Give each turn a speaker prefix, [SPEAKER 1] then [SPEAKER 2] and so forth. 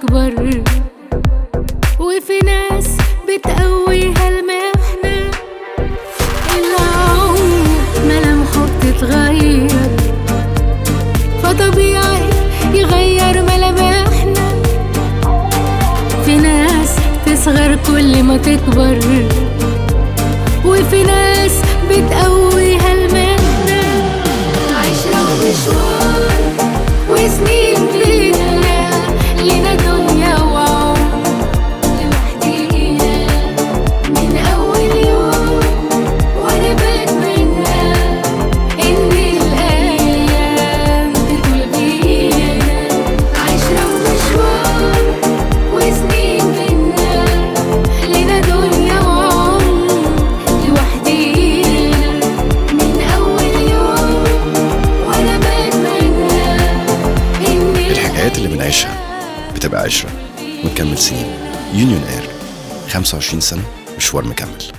[SPEAKER 1] تكبر وفي ناس بتقويها المحنة العمر ملامحه بتتغير فطبيعي يغير ملامحنا في ناس تصغر كل ما تكبر وفي ناس بتقويها المهنة عشرة ومشوار وسنين بينا لينا دنيا وعمر لوحدينا من أول يوم وأنا بتمنى إن الأيام تطول بينا عشرة ومشوار وسنين بينا لينا دنيا وعمر لوحدينا من أول يوم وأنا بتمنى إن
[SPEAKER 2] الحكايات اللي بنعيشها بتبقى عشرة ونكمل سنين يونيون اير 25 سنة مشوار مكمل